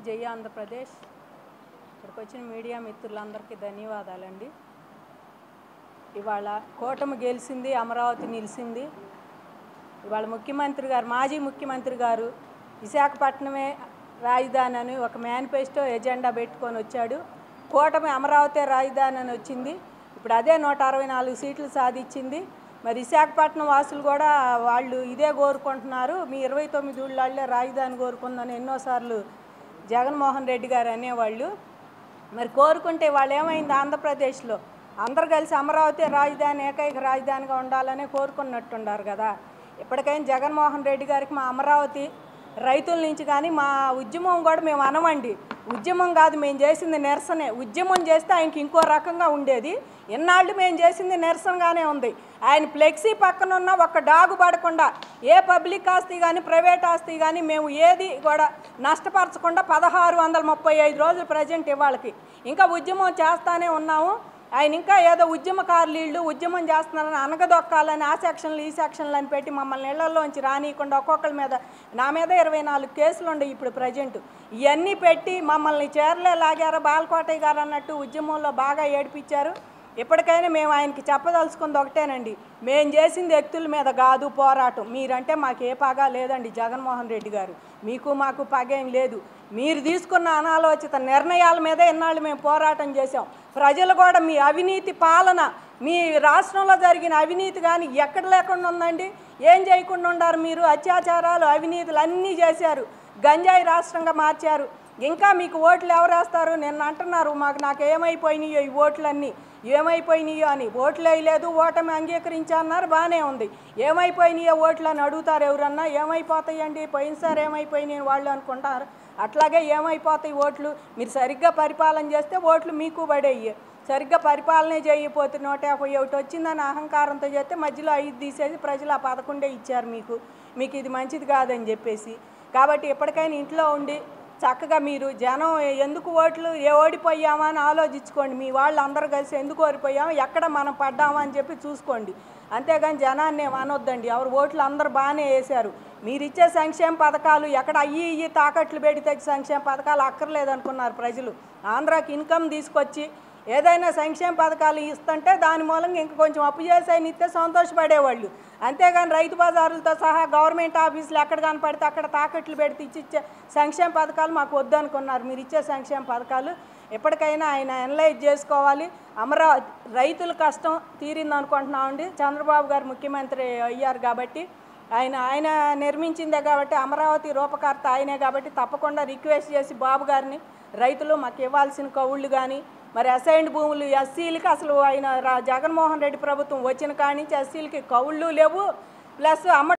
జై ఆంధ్రప్రదేశ్ ఇక్కడికి వచ్చిన మీడియా మిత్రులందరికీ ధన్యవాదాలండి ఇవాళ కూటమి గెలిచింది అమరావతి నిలిచింది ఇవాళ ముఖ్యమంత్రి గారు మాజీ ముఖ్యమంత్రి గారు విశాఖపట్నమే రాజధాని అని ఒక మేనిఫెస్టో ఎజెండా పెట్టుకొని వచ్చాడు కూటమి అమరావతి రాజధాని అని వచ్చింది ఇప్పుడు అదే నూట అరవై నాలుగు సీట్లు సాధించింది మరి విశాఖపట్నం వాసులు కూడా వాళ్ళు ఇదే కోరుకుంటున్నారు మీ ఇరవై తొమ్మిది ఊళ్ళే రాజధాని కోరుకుందని ఎన్నోసార్లు జగన్మోహన్ రెడ్డి గారు అనేవాళ్ళు మరి కోరుకుంటే వాళ్ళు ఏమైంది ఆంధ్రప్రదేశ్లో అందరు కలిసి అమరావతి రాజధాని ఏకైక రాజధానిగా ఉండాలని కోరుకున్నట్టుండారు కదా ఇప్పటికైనా జగన్మోహన్ రెడ్డి గారికి మా అమరావతి రైతుల నుంచి కానీ మా ఉద్యమం కూడా మేము అనమండి ఉద్యమం కాదు మేము చేసింది నిరసనే ఉద్యమం చేస్తే ఆయనకి ఇంకో రకంగా ఉండేది ఎన్నాళ్ళు మేము చేసింది నిరసనగానే ఉంది ఆయన ఫ్లెక్సీ పక్కన ఉన్న ఒక డాగు పడకుండా ఏ పబ్లిక్ ఆస్తి కానీ ప్రైవేట్ ఆస్తి కానీ మేము ఏది కూడా నష్టపరచకుండా పదహారు వందల ముప్పై ఐదు రోజులు ప్రజెంట్ ఇవాళకి ఇంకా ఉద్యమం చేస్తానే ఉన్నాము ఆయన ఇంకా ఏదో ఉద్యమకారులు వీళ్ళు ఉద్యమం చేస్తున్నారని అనగదొక్కాలని ఆ సెక్షన్లు ఈ సెక్షన్లు అని పెట్టి మమ్మల్ని ఇళ్లలోంచి రానియకుండా ఒక్కొక్కరి మీద నా మీద ఇరవై నాలుగు కేసులు ఉన్నాయి ఇప్పుడు ప్రజెంట్ ఇవన్నీ పెట్టి మమ్మల్ని చీరలే లాగారు బాలకోటయ్య గారు అన్నట్టు ఉద్యమంలో బాగా ఏడిపించారు ఇప్పటికైనా మేము ఆయనకి చెప్పదలుచుకుంది ఒకటేనండి మేము చేసింది వ్యక్తుల మీద కాదు పోరాటం మీరంటే మాకు ఏ పగా లేదండి జగన్మోహన్ రెడ్డి గారు మీకు మాకు పగేం లేదు మీరు తీసుకున్న అనాలోచిత నిర్ణయాల మీద ఇన్నాళ్ళు మేము పోరాటం చేసాం ప్రజలు కూడా మీ అవినీతి పాలన మీ రాష్ట్రంలో జరిగిన అవినీతి కానీ ఎక్కడ లేకుండా ఉందండి ఏం చేయకుండా ఉండారు మీరు అత్యాచారాలు అవినీతులు అన్నీ చేశారు గంజాయి రాష్ట్రంగా మార్చారు ఇంకా మీకు ఓట్లు ఎవరు వేస్తారు నిన్న అంటున్నారు మాకు నాకు ఏమైపోయినాయో ఈ ఓట్లన్నీ ఏమైపోయినాయో అని ఓట్లు వేయలేదు ఓటమి అంగీకరించా అన్నారు బాగానే ఉంది ఏమైపోయినాయో ఓట్లు అని అడుగుతారు ఎవరన్నా ఏమైపోతాయండి పోయినసారి ఏమైపోయినాయి వాళ్ళు అనుకుంటారు అట్లాగే ఏమైపోతాయి ఓట్లు మీరు సరిగ్గా పరిపాలన చేస్తే ఓట్లు మీకు పడేయి సరిగ్గా పరిపాలనే చేయకపోతే నూట యాభై ఒకటి వచ్చిందని అహంకారంతో చేస్తే మధ్యలో ఐదు తీసేసి ప్రజలు ఆ పదకొండే ఇచ్చారు మీకు మీకు ఇది మంచిది కాదని చెప్పేసి కాబట్టి ఎప్పటికైనా ఇంట్లో ఉండి చక్కగా మీరు జనం ఎందుకు ఓట్లు ఏ ఓడిపోయామా అని ఆలోచించుకోండి మీ వాళ్ళు అందరూ కలిసి ఎందుకు ఓడిపోయామో ఎక్కడ మనం పడ్డామా అని చెప్పి చూసుకోండి అంతేగాని జనాన్ని ఏం అనొద్దండి ఎవరు ఓట్లు అందరూ బాగానే వేశారు మీరు ఇచ్చే సంక్షేమ పథకాలు ఎక్కడ అయ్యి ఇయ్యి తాకట్లు పెడితే సంక్షేమ పథకాలు అక్కర్లేదు అనుకున్నారు ప్రజలు ఆంధ్రాకి ఇన్కమ్ తీసుకొచ్చి ఏదైనా సంక్షేమ పథకాలు ఇస్తుంటే దాని మూలంగా ఇంకా కొంచెం అప్పు చేసి ఆయన ఇస్తే సంతోషపడేవాళ్ళు అంతేగాని రైతు బజారులతో సహా గవర్నమెంట్ ఆఫీసులు ఎక్కడ కనపడితే అక్కడ తాకట్లు పెడితే ఇచ్చిచ్చే సంక్షేమ పథకాలు మాకు వద్దు అనుకున్నారు మీరు ఇచ్చే సంక్షేమ పథకాలు ఎప్పటికైనా ఆయన అనలైజ్ చేసుకోవాలి అమరావతి రైతుల కష్టం తీరింది అనుకుంటున్నామండి చంద్రబాబు గారు ముఖ్యమంత్రి అయ్యారు కాబట్టి ఆయన ఆయన నిర్మించిందే కాబట్టి అమరావతి రూపకర్త ఆయనే కాబట్టి తప్పకుండా రిక్వెస్ట్ చేసి బాబు గారిని రైతులు మాకు ఇవ్వాల్సిన కవుళ్ళు కానీ మరి అసైన్డ్ భూములు ఎస్సీలకి అసలు ఆయన రా- జగన్మోహన్ రెడ్డి ప్రభుత్వం వచ్చిన కాడి నుంచి ఎస్సీలకి కవుళ్ళు లేవు ప్లస్ అమ్మ